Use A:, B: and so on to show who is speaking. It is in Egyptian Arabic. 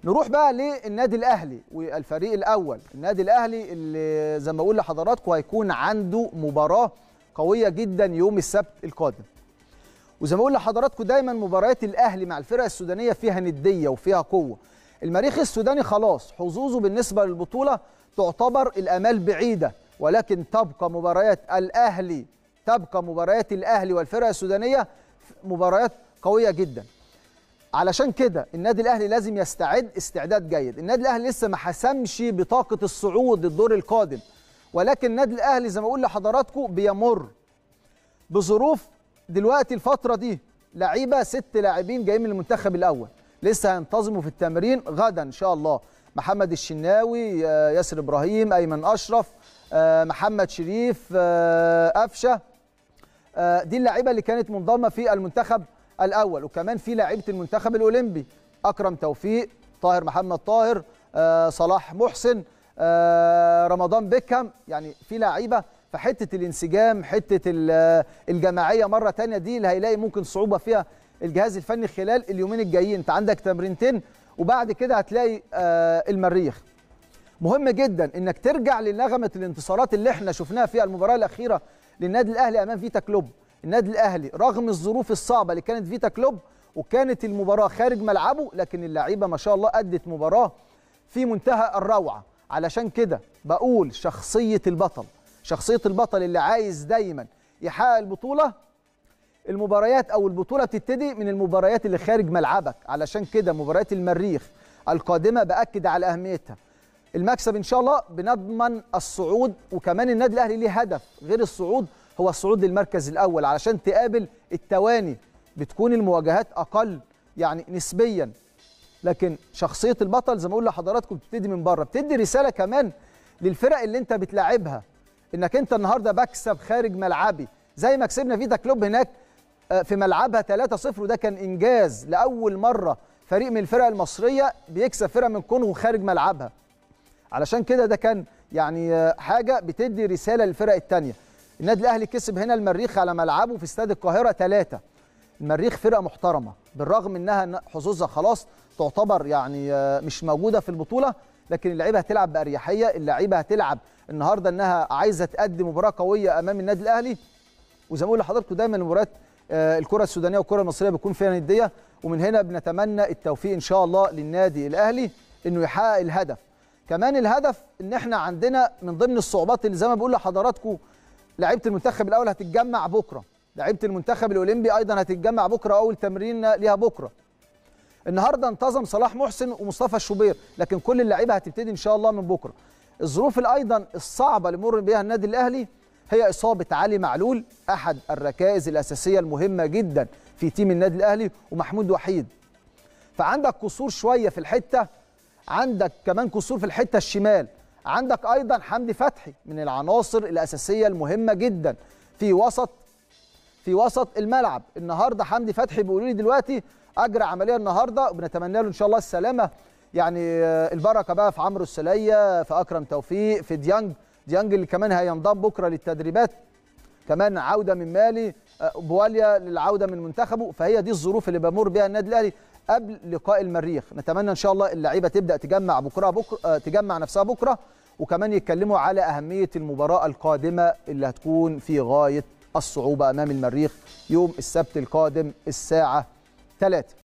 A: نروح بقى للنادي الاهلي والفريق الاول النادي الاهلي اللي زي ما بقول لحضراتكم هيكون عنده مباراه قويه جدا يوم السبت القادم وزي ما بقول لحضراتكم دايما مباريات الاهلي مع الفرق السودانيه فيها نديه وفيها قوه المريخ السوداني خلاص حظوظه بالنسبه للبطوله تعتبر الامال بعيده ولكن تبقى مباريات الاهلي تبقى مباريات الاهلي والفرق السودانيه مباريات قويه جدا علشان كده النادي الاهلي لازم يستعد استعداد جيد النادي الاهلي لسه ما حسمش بطاقه الصعود للدور القادم ولكن النادي الاهلي زي ما بقول لحضراتكم بيمر بظروف دلوقتي الفتره دي لعيبه ست لاعبين جايين من المنتخب الاول لسه هينتظموا في التمرين غدا ان شاء الله محمد الشناوي ياسر ابراهيم ايمن اشرف محمد شريف قفشه دي اللعيبه اللي كانت منضمه في المنتخب الاول وكمان في لعيبه المنتخب الاولمبي اكرم توفيق طاهر محمد طاهر صلاح محسن رمضان بيكهام يعني في لعيبه فحته الانسجام حته الجماعيه مره تانية دي اللي هيلاقي ممكن صعوبه فيها الجهاز الفني خلال اليومين الجايين انت عندك تمرينتين وبعد كده هتلاقي المريخ مهم جدا انك ترجع لنغمه الانتصارات اللي احنا شفناها في المباراه الاخيره للنادي الاهلي امام فيتا كلوب النادي الاهلي رغم الظروف الصعبه اللي كانت فيتا كلوب وكانت المباراه خارج ملعبه لكن اللعيبه ما شاء الله ادت مباراه في منتهى الروعه علشان كده بقول شخصيه البطل شخصيه البطل اللي عايز دايما يحقق البطوله المباريات او البطوله بتبتدي من المباريات اللي خارج ملعبك علشان كده مباريات المريخ القادمه باكد على اهميتها المكسب ان شاء الله بنضمن الصعود وكمان النادي الاهلي ليه هدف غير الصعود هو الصعود للمركز الاول علشان تقابل التواني بتكون المواجهات اقل يعني نسبيا لكن شخصيه البطل زي ما اقول لحضراتكم بتبتدي من بره بتدي رساله كمان للفرق اللي انت بتلاعبها انك انت النهارده بكسب خارج ملعبي زي ما كسبنا فيتا كلوب هناك في ملعبها 3-0 وده كان انجاز لاول مره فريق من الفرق المصريه بيكسب فرقه من كونغو خارج ملعبها علشان كده ده كان يعني حاجه بتدي رساله للفرق الثانيه النادي الاهلي كسب هنا المريخ على ملعبه في استاد القاهره ثلاثة المريخ فرقه محترمه بالرغم انها حظوظها خلاص تعتبر يعني مش موجوده في البطوله لكن اللعيبه هتلعب باريحيه اللعيبه هتلعب النهارده انها عايزه تقدم مباراه قويه امام النادي الاهلي وزي ما بقول لحضراتكم دايما مباريات الكره السودانيه والكره المصريه بيكون فيها نديه ومن هنا بنتمنى التوفيق ان شاء الله للنادي الاهلي انه يحقق الهدف كمان الهدف ان احنا عندنا من ضمن الصعوبات اللي زي ما بقول لحضراتكم لعيبه المنتخب الاول هتتجمع بكره لعيبه المنتخب الاولمبي ايضا هتتجمع بكره اول تمرين ليها بكره النهارده انتظم صلاح محسن ومصطفى الشوبير لكن كل اللعيبه هتبتدي ان شاء الله من بكره الظروف ايضا الصعبه اللي مر بها النادي الاهلي هي اصابه علي معلول احد الركائز الاساسيه المهمه جدا في تيم النادي الاهلي ومحمود وحيد فعندك قصور شويه في الحته عندك كمان قصور في الحته الشمال عندك ايضا حمدي فتحي من العناصر الاساسيه المهمه جدا في وسط في وسط الملعب النهارده حمدي فتحي بيقولوا لي دلوقتي اجرى عمليه النهارده وبنتمنى له ان شاء الله السلامه يعني البركه بقى في عمرو السليه في اكرم توفيق في ديانج ديانج اللي كمان هينضم بكره للتدريبات كمان عوده من مالي بواليا للعوده من منتخبه فهي دي الظروف اللي بمر بها النادي الاهلي قبل لقاء المريخ نتمنى ان شاء الله اللعيبه تبدا تجمع بكره بكره تجمع نفسها بكره وكمان يتكلموا على اهميه المباراه القادمه اللي هتكون في غايه الصعوبه امام المريخ يوم السبت القادم الساعه 3